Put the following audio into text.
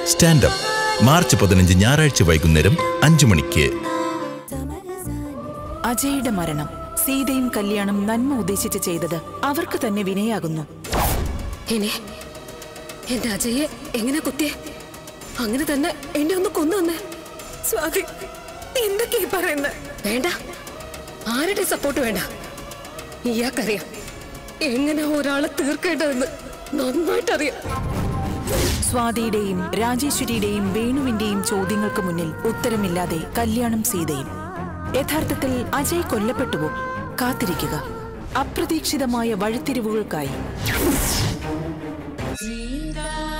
standup March പതിനഞ്ച് ഞായറാഴ്ച വൈകുന്നേരം അഞ്ചു മണിക്ക് അജയുടെ മരണം സീതയും കല്യാണം നന്മ ഉദ്ദേശിച്ച് ചെയ്തത് അവർക്ക് തന്നെ വിനയാകുന്നു ഇനി എന്റെ അജയെ എങ്ങനെ കുത്തിയേ അങ്ങനെ തന്നെ എന്നെ ഒന്ന് കൊന്നു തന്നെ സ്വാതി എന്തൊക്കെയാ പറയുന്നത് വേണ്ട ആരുടെ സപ്പോർട്ട് വേണ്ട ഇയാൾക്കറിയാം എങ്ങനെ ഒരാളെ തീർക്കേണ്ടതെന്ന് നന്നായിട്ടറിയാം സ്വാതിയുടെയും രാജേശ്വരിയുടെയും വേണുവിന്റെയും ചോദ്യങ്ങൾക്ക് മുന്നിൽ ഉത്തരമില്ലാതെ കല്യാണം സീതയും യഥാർത്ഥത്തിൽ അജയ് കൊല്ലപ്പെട്ടുവോ കാത്തിരിക്കുക അപ്രതീക്ഷിതമായ വഴിത്തിരിവുകൾക്കായി